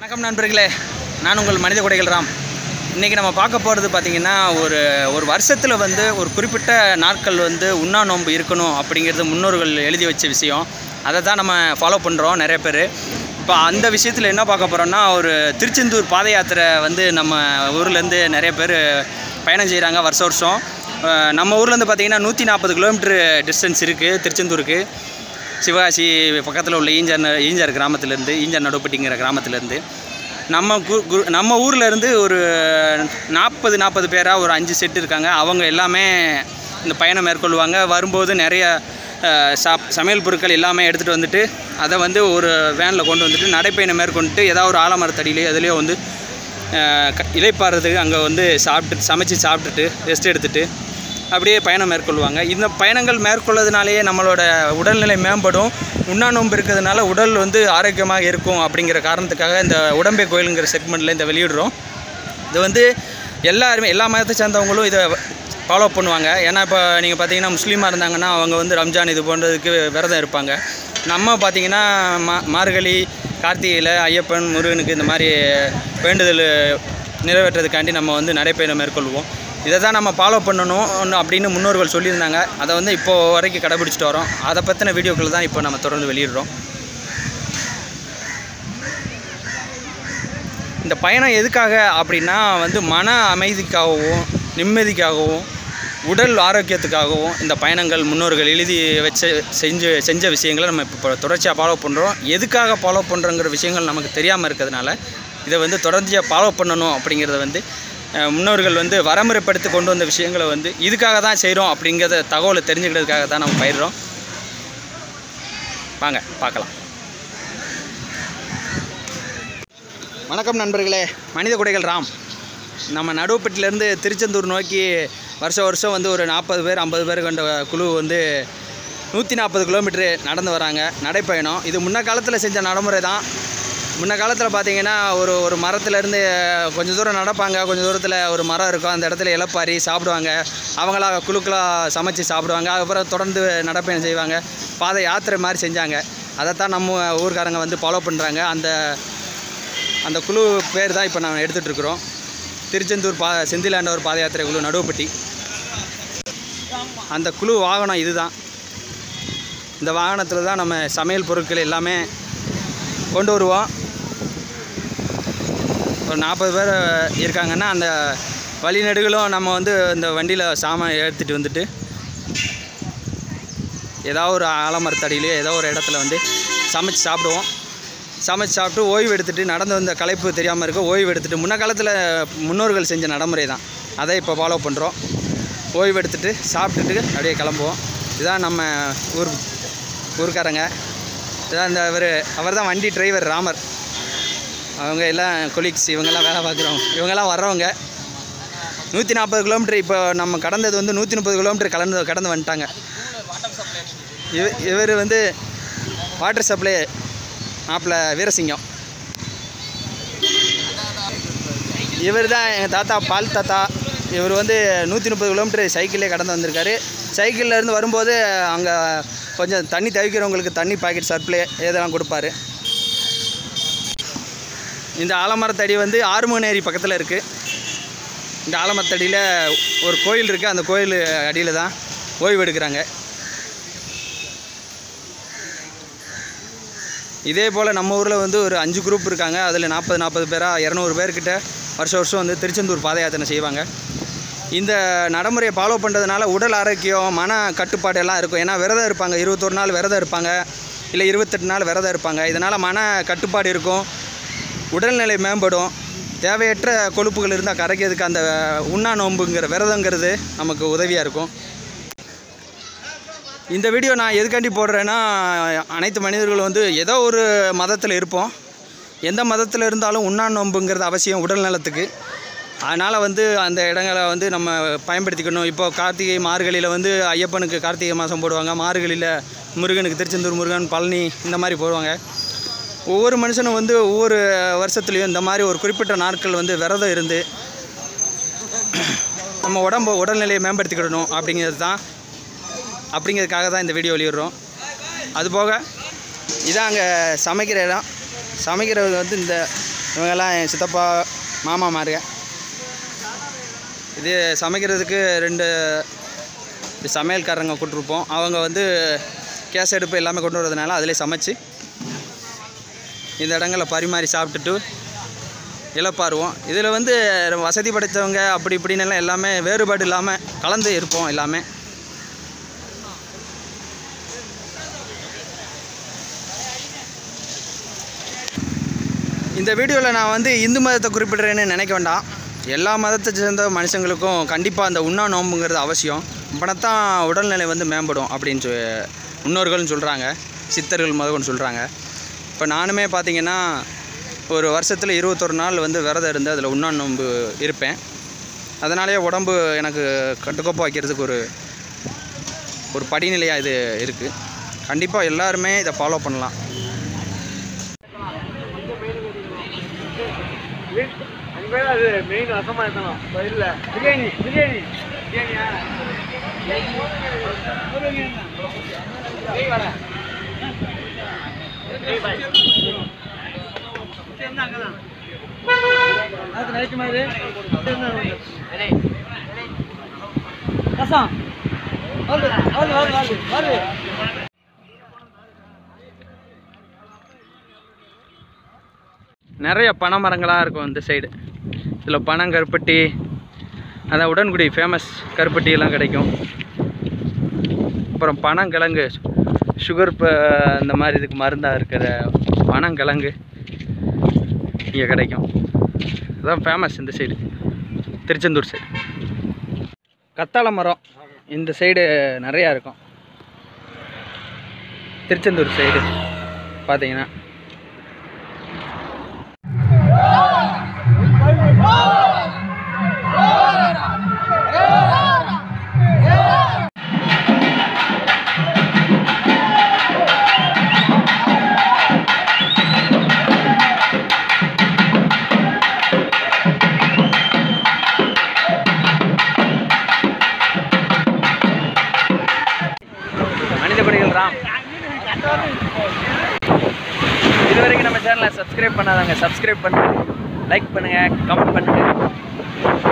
வணக்கம் நண்பர்களே நான் உங்கள் மனித கொடைகள் ராம் இன்றைக்கி நம்ம பார்க்க போகிறது பார்த்திங்கன்னா ஒரு ஒரு வருஷத்தில் வந்து ஒரு குறிப்பிட்ட நாட்கள் வந்து உண்ணா நோன்பு இருக்கணும் அப்படிங்கிறது முன்னோர்கள் எழுதி வச்ச விஷயம் அதை தான் நம்ம ஃபாலோ பண்ணுறோம் நிறைய பேர் இப்போ அந்த விஷயத்தில் என்ன பார்க்க போகிறோம்னா ஒரு திருச்செந்தூர் பாத யாத்திரை வந்து நம்ம ஊர்லேருந்து நிறைய பேர் பயணம் செய்கிறாங்க வருஷம் வருஷம் அஹ் நம்ம ஊர்லேருந்து பார்த்திங்கன்னா நூற்றி நாற்பது கிலோமீட்டர் டிஸ்டன்ஸ் இருக்குது திருச்செந்தூருக்கு சிவகாசி பக்கத்தில் உள்ள ஈஞ்சார் ந- ஈஞ்சார் கிராமத்துலேருந்து ஈஞ்சார் நடுப்பட்டிங்கிற கிராமத்துலேருந்து நம்ம கு கு நம்ம ஊரில் இருந்து ஒரு நாற்பது நாற்பது பேராக ஒரு அஞ்சு செட்டு இருக்காங்க அவங்க எல்லாமே இந்த பயணம் மேற்கொள்வாங்க வரும்போது நிறைய அஹ், சாப் சமையல் பொருட்கள் எல்லாமே எடுத்துகிட்டு வந்துட்டு அதை வந்து ஒரு வேனில் கொண்டு வந்துட்டு நடைப்பயணம் மேற்கொண்டுட்டு ஏதாவது ஒரு ஆலமரத்தடியிலையோ எதுலேயோ வந்து அஹ், க- இளைப்பாறுறதுக்கு அங்கே வந்து சாப்பிட்டு சமைச்சு சாப்பிட்டுட்டு ரெஸ்ட் எடுத்துட்டு அப்படியே பயணம் மேற்கொள்வாங்க இந்த பயணங்கள் மேற்கொள்ளதுனாலேயே நம்மளோட உடல்நிலை மேம்படும் உண்ணா நோன்பு இருக்கிறதுனால உடல் வந்து ஆரோக்கியமாக இருக்கும் அப்படிங்கிற காரணத்துக்காக இந்த உடம்பே கோயிலுங்கிற செக்மெண்ட்டில் இந்த வெளியிடுறோம் இது வந்து எல்லாருமே எல்லா மதத்தை சேர்ந்தவங்களும் இதை ஃபாலோ பண்ணுவாங்க ஏன்னா இப்போ நீங்கள் பார்த்தீங்கன்னா முஸ்லீமாக இருந்தாங்கன்னா அவங்க வந்து ரம்ஜான் இது போன்றதுக்கு விரதம் இருப்பாங்க நம்ம பார்த்தீங்கன்னா மா மார்கழி கார்த்திகையில் ஐயப்பன் முருகனுக்கு இந்த மாதிரி வேண்டுதல் நிறைவேற்றுறதுக்காண்டி நம்ம வந்து நடைப்பயணம் மேற்கொள்வோம் இதை தான் நம்ம ஃபாலோ பண்ணணும் ஒண்ணு அப்படின்னு முன்னோர்கள் சொல்லியிருந்தாங்க அதை வந்து இப்போ வரைக்கும் கடைபிடிச்சிட்டு வரோம் அதை பற்றின வீடியோக்கள் தான் இப்போ நம்ம தொடர்ந்து வெளியிடுறோம் இந்த பயணம் எதுக்காக அப்படின்னா வந்து மன அமைதிக்காகவும் நிம்மதிக்காகவும் உடல் ஆரோக்கியத்துக்காகவும் இந்த பயணங்கள் முன்னோர்கள் எழுதி வச்ச செஞ்சு செஞ்ச விஷயங்களை நம்ம இப்போ தொடர்ச்சியாக ஃபாலோ பண்ணுறோம் எதுக்காக ஃபாலோ பண்ணுறோங்கிற விஷயங்கள் நமக்கு தெரியாமல் இருக்கிறதுனால இதை வந்து தொடர்ச்சியாக ஃபாலோ பண்ணணும் அப்படிங்கிறத வந்து அஹ், முன்னோர்கள் வந்து வரமுறைப்படுத்தி கொண்டு வந்த விஷயங்களை வந்து இதுக்காக தான் செய்கிறோம் அப்படிங்கிறத தகவலை தெரிஞ்சுக்கிறதுக்காக தான் நம்ம பயிர்றோம் வாங்க பார்க்கலாம் வணக்கம் நண்பர்களே மனித குடைகள் ராம் நம்ம நடுவுப்பட்டிலேருந்து திருச்செந்தூர் நோக்கி வருஷம் வருஷம் வந்து ஒரு நாற்பது பேர் ஐம்பது பேர் கொண்ட குழு வந்து நூற்றி நாற்பது கிலோமீட்டரு நடந்து வராங்க நடைப்பயணம் இது முன்ன காலத்தில் செஞ்ச நடைமுறை தான் முன்ன காலத்தில் பார்த்தீங்கன்னா ஒரு ஒரு மரத்துலேருந்து கொஞ்சம் தூரம் நடப்பாங்க கொஞ்சம் தூரத்தில் ஒரு மரம் இருக்கும் அந்த இடத்துல இலப்பாரி சாப்பிடுவாங்க அவங்களா குழுக்களாக சமைச்சு சாப்பிடுவாங்க அதுக்கப்புறம் தொடர்ந்து நடைப்பயணம் செய்வாங்க பாதை யாத்திரை மாதிரி செஞ்சாங்க அதைத்தான் நம்ம ஊர்க்காரங்க வந்து ஃபாலோ பண்ணுறாங்க அந்த அந்த குழு பேர் தான் இப்போ நான் எடுத்துகிட்டு இருக்கிறோம் திருச்செந்தூர் பா செந்திலாண்டவர் பாத யாத்திரை குழு நடுவுப்பட்டி அந்த குழு வாகனம் இதுதான் இந்த வாகனத்தில் தான் நம்ம சமையல் பொருட்கள் எல்லாமே கொண்டு வருவோம் ஒரு நாற்பது பேர் இருக்காங்கன்னா அந்த வழிநெடுகளும் நம்ம வந்து இந்த வண்டியில் சாமான் ஏற்றிட்டு வந்துட்டு ஏதாவது ஒரு ஆலமரத்தடியிலையோ ஏதோ ஒரு இடத்துல வந்து சமைச்சு சாப்பிடுவோம் சமைச்சு சாப்பிட்டு ஓய்வு எடுத்துட்டு நடந்து வந்த களைப்பு தெரியாமல் இருக்க ஓய்வு எடுத்துட்டு முன்ன காலத்தில் முன்னோர்கள் செஞ்ச நடைமுறை தான் அதை இப்போ ஃபாலோ பண்ணுறோம் ஓய்வு எடுத்துட்டு சாப்பிட்டுட்டு அப்படியே கிளம்புவோம் இதுதான் நம்ம ஊர் ஊர்க்காரங்க இதான் இந்த அவர் அவர் தான் வண்டி டிரைவர் ராமர் அவங்க எல்லாம் கொலீக்ஸ் இவங்கெல்லாம் வேலை பார்க்குறவங்க இவங்கெல்லாம் வர்றவங்க நூற்றி நாற்பது கிலோமீட்டர் இப்போ நம்ம கடந்தது வந்து நூற்றி முப்பது கிலோமீட்டர் கலந்து கடந்து வந்துட்டாங்க இவ இவர் வந்து வாட்டர் சப்ளை மாப்பிள்ள வீரசிங்கம் இவர் தான் எங்கள் தாத்தா பால் தாத்தா இவர் வந்து நூற்றி முப்பது கிலோமீட்டர் சைக்கிளே கடந்து வந்திருக்காரு சைக்கிளில் இருந்து வரும்போது அங்கே கொஞ்சம் தண்ணி தவிக்கிறவங்களுக்கு தண்ணி பாக்கெட் சர்ப்ளே இதெல்லாம் கொடுப்பாரு இந்த ஆலமரத்தடி வந்து ஆறுமுகநேரி பக்கத்தில் இருக்குது இந்த ஆலமரத்தடியில் ஒரு கோயில் இருக்குது அந்த கோயில் அடியில் தான் ஓய்வு எடுக்கிறாங்க இதே போல் நம்ம ஊரில் வந்து ஒரு அஞ்சு குரூப் இருக்காங்க அதில் நாற்பது நாற்பது பேராக இரநூறு பேர்கிட்ட வருஷம் வருஷம் வந்து திருச்செந்தூர் பாத யாத்திரை செய்வாங்க இந்த நடைமுறையை ஃபாலோ பண்ணுறதுனால உடல் ஆரோக்கியம் மன கட்டுப்பாடு எல்லாம் இருக்கும் ஏன்னா விரதம் இருப்பாங்க இருபத்தொரு நாள் விரதம் இருப்பாங்க இல்லை இருபத்தெட்டு நாள் விரதம் இருப்பாங்க இதனால் மன கட்டுப்பாடு இருக்கும் உடல்நிலை மேம்படும் தேவையற்ற கொழுப்புகள் இருந்தால் கரைக்கிறதுக்கு அந்த உண்ணா நோன்புங்கிற விரதங்கிறது நமக்கு உதவியாக இருக்கும் இந்த வீடியோ நான் எதுக்காண்டி போடுறேன்னா அனைத்து மனிதர்களும் வந்து ஏதோ ஒரு மதத்தில் இருப்போம் எந்த மதத்தில் இருந்தாலும் உண்ணா நோன்புங்கிறது அவசியம் உடல் நலத்துக்கு அதனால் வந்து அந்த இடங்களை வந்து நம்ம பயன்படுத்திக்கணும் இப்போ கார்த்திகை மார்கழியில் வந்து ஐயப்பனுக்கு கார்த்திகை மாதம் போடுவாங்க மார்கழியில் முருகனுக்கு திருச்செந்தூர் முருகன் பழனி இந்த மாதிரி போடுவாங்க ஒவ்வொரு மனுஷனும் வந்து ஒவ்வொரு வருஷத்துலேயும் இந்த மாதிரி ஒரு குறிப்பிட்ட நாட்கள் வந்து விரதம் இருந்து நம்ம உடம்பு உடல்நிலையை மேம்படுத்திக்கிடணும் அப்படிங்கிறது தான் அப்படிங்கிறதுக்காக தான் இந்த வீடியோ வெளியிடுறோம் அதுபோக இதான் அங்கே சமைக்கிற இடம் சமைக்கிறது வந்து இந்த இவங்கெல்லாம் என் சித்தப்பா மாமா மாருங்க இது சமைக்கிறதுக்கு ரெண்டு சமையல்காரங்க கூட்டிருப்போம் அவங்க வந்து கேஸ் அடுப்பு எல்லாமே கொண்டு வரதுனால அதிலே சமைச்சு இந்த இடங்களில் பரிமாறி சாப்பிட்டுட்டு இழப்பாருவோம் இதில் வந்து வசதி படைத்தவங்க அப்படி இப்படின்னு எல்லாம் எல்லாமே வேறுபாடு இல்லாமல் கலந்து இருப்போம் எல்லாமே இந்த வீடியோவில் நான் வந்து இந்து மதத்தை குறிப்பிடுறேன்னு நினைக்க வேண்டாம் எல்லா மதத்தை சேர்ந்த மனுஷங்களுக்கும் கண்டிப்பாக அந்த உண்ணா நோம்புங்கிறது அவசியம் அப்பனத்தான் உடல்நிலை வந்து மேம்படும் அப்படின்னு சொ முன்னோர்கள்னு சொல்கிறாங்க சித்தர்கள் முதற்கொண்டு சொல்கிறாங்க இப்போ நானுமே பார்த்தீங்கன்னா ஒரு வருஷத்தில் இருபத்தொரு நாள் வந்து விரதம் இருந்து அதில் உண்ணா நோன்பு இருப்பேன் அதனாலேயே உடம்பு எனக்கு கட்டுக்கோப்பாக வைக்கிறதுக்கு ஒரு ஒரு படிநிலையாக இது இருக்குது கண்டிப்பாக எல்லாருமே இதை ஃபாலோ பண்ணலாம் அது மெயின் ரசமா இருக்கணும் இல்ல பிரியாணி பிரியாணி பிரியாணியா ரசம் வருது வருது வருது வருது வருது நிறைய பனை மரங்களாக இருக்கும் இந்த சைடு இதில் பனம் கருப்பட்டி அதான் உடன்குடி ஃபேமஸ் கருப்பட்டி எல்லாம் கிடைக்கும் அப்புறம் பனங்கிழங்கு சுகர் இப்போ இந்த மாதிரி இதுக்கு மருந்தாக இருக்கிற பனங்கிழங்கு இங்கே கிடைக்கும் அதுதான் ஃபேமஸ் இந்த சைடு திருச்செந்தூர் சைடு கத்தாழை மரம் இந்த சைடு நிறையா இருக்கும் திருச்செந்தூர் சைடு பார்த்தீங்கன்னா மனித கொடிகள் ராம் இது வரைக்கும் நம்ம சேனலை சப்ஸ்கிரைப் பண்ணாதாங்க சப்ஸ்கிரைப் பண்ணுங்க லைக் பண்ணுங்க கமெண்ட் பண்ணுங்க